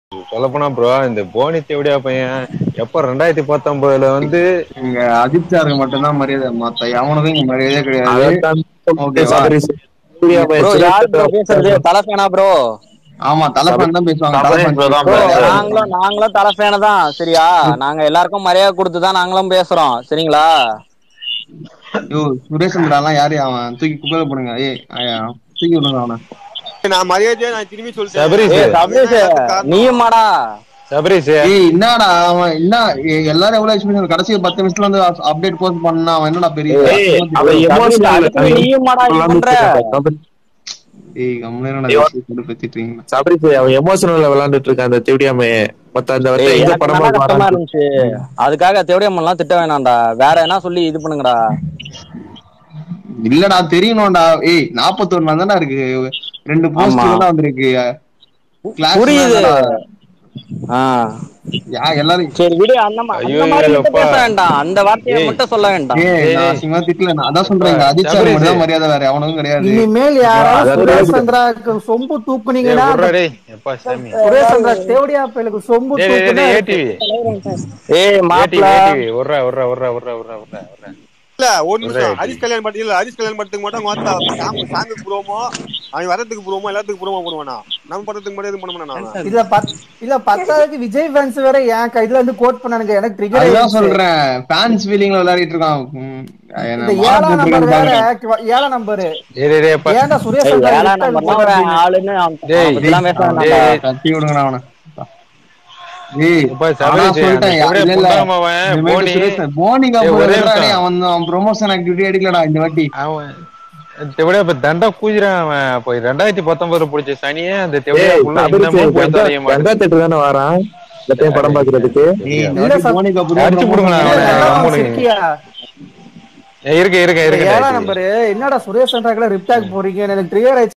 சொல்லப்போனா ப்ரோ இந்த போனி தேவடியா பையன் எப்ப ரெண்டாயிரத்தி பத்தொன்பதுல வந்து இங்க அஜித் சாருக்கு மட்டும்தான் மரியாதை மத்த எவனுக்கும் இங்க மரியாதையே கிடையாது அதைத்தான் ஓகேவா? சபரிஸ் சூர்யா ப்ரோ பையன் யார் ப்ரோ சுரேஷ் பேசுறது தலை ஃபேனா ப்ரோ ஆமா தலைப்பன் தான் பேசுவாங்க தமிழ் தலைப்பன் bro தான் ப்ரோ பேசுறாரு. நாங்களும் நாங்களும் தலை ஃபேனு தான் சரியா நாங்க எல்லாருக்கும் மரியாதை கொடுத்து தான் நாங்களும் பேசுறோம் சரிங்களா ஐயோ சுரேஷ் சந்திராலாம் யாரு அவன் தூக்கி குப்பையில போடுங்க ஏய் ஆயா, தூக்கி விடுங்க அவனை நான் மரியாதையா நான் திரும்பி சொல்லிட்டேன் சபரிஸ். ஏய் சபரீஷ் நீயும் மாடா சபரிஸ் ஏய் என்னடா அவன் என்ன ஏய், எல்லாரும் எவ்வளவு எக்ஸ்பீரியன்ஸ் கடைசி பத்து நிமிஷத்துல வந்து அப்டேட் போஸ்ட் பண்ணா அவன் என்னடா பெரிய ஏய், அவன் சபரீஷ், emotional- அதுக்கு நீயும் மாடா இது பண்ற சபரி- ஏய் கம்முனு பத்திட்டீங்க சபரிஸ் அவன் எமோஷனல்ல விளையாண்டுட்டு இருக்கான் அந்த திவ்யாமே மத்த அந்த வந்து ஏய், இந்த எனக்கு படமா நல்லா கஷ்டமா வராது. இருந்துச்சு அதுக்காக தேவடியம்மன் எல்லாம் திட்ட வேணாம்டா வேற என்ன சொல்லி இது பண்ணுங்கடா இல்லடா தெரியணும்டா ஏய் நாப்பத்தொன்னு தானே இருக்கு ரெண்டு போஸ்ட் ஆமா. தான் வந்திருக்கு Class புரியுது தானடா. ஆ யா எல்லாரும் சரி விடு அந்த மா- அந்த ஐயோ, மாதிரி மட்டும் இல்லப்பா. பேச வேண்டாம் அந்த வார்த்தையை ஏய். மட்டும் சொல்ல வேண்டாம் ஏய் ஏய், நான் ஏய். அசிங்கமா திட்டல நான் அதான் சொல்றேன் இங்க அஜித் சார் சபரிஸ். மட்டும் தான் மரியாதை வேற அவனுக்கும் கிடையாது இனிமேல் யாராவது அதான் சுரேஷ் தெரியுது. சந்திராக்கு சொம்பு ஏய், தூக்குனீங்கன்னா விட்றா டேய். எப்பா சாமி சுரேஷ் சந்திரா தேவடியா பயலுக்கு சொம்பு டேய், டேய், தூக்குனா டேய், ஏடிவி. ஏய் ஏடிவி, மாப்பிள ஏடிவி. விட்றா, விட்றா, விட்றா, விட்றா, விட்றா, விட்றா, விட்றா. இல்ல ஒரு நிமிஷம் Right. ஹரிஷ் கல்யாண் படத்துக்கு இல்ல ஹரிஷ் கல்யாண் படத்துக்கு மட்டும் மொத்த சாங் சாங்குக்கு ப்ரோமோ அவன் வரதுக்கு ப்ரோமோ எல்லாத்துக்கும் ப்ரோமோ போடுவானா நம்ம படத்துக்கு மட்டும் எதுவும் பண்ண மாட்டானா இல்ல பத் இல்ல பத்தாவதுக்கு விஜய் ஃபேன்ஸ் வேற என் கைதுல இருந்து கோட் பண்ணானுங்க எனக்கு ட்ரிகர் அதுதான் சொல்றேன் ஃபேன்ஸ் ஃபீலிங்ல விளையாடிட்டு இருக்கான் ம், என்ன இந்த மார்க் ஏழாம் நம்பர் போட்டுருக்கான்னு வேற பாருங்க. ஏழாம் நம்பர் டேய், டேய், டேய், எப்பா. ஏன்டா சுரேஷ் ஏய், சந்திரா ஏழாம் lift நம்பர்லாம் ஆகி ஒரு போடுறீங்க? ஆளுன்னு அவன் டேய், அவன் பத்திலாம் பேச வேணாம்டா. டேய். கத்தி விடுங்கடா அவனை ஏய் எப்பா, அதான் சபரிஸ், சொல்லிட்டேன் அந்த இல்ல, இல்ல. புண்டாம அவன், இனிமேட்டு போனி. சுரேஷ் போனிங்க ஏய், ஒரே போடுறா, நிமிஷம். டேய், அவன் அவன் ப்ரொமோஷன் ஆக்டிவிட்டி எடுக்கலடா இந்த வாட்டி அவன் தெவடியா இப்ப தண்டா கூஜிறான் அவன் அப்ப ரெண்டாயிரத்தி பத்தொன்பதுல புடிச்ச சனியே அந்த தெவடியா ஏய், புள்ள சபரிஸ் இன்னமும் போய் கங்கா- தொலைய கங்கா மாட்டேங்குது. தேட்டர் தானே வரான் இந்த டைம் படம் பாக்குறதுக்கு ஏய், இந்த இல்ல வாட்டி சார். போனிங்க புது அடிச்சு promotion புடுங்களா இல்ல, அவனை, நல்லா அவனுக்கு. சிக்கியா? ஏய், இருக்கு இருக்கு இந்த இருக்கு ஏழாம் நம்பர் என்னடா சுரேஷ் சந்திராக்குள்ள ரிப்டாக் போறீங்க எனக்கு ட்ரிகர்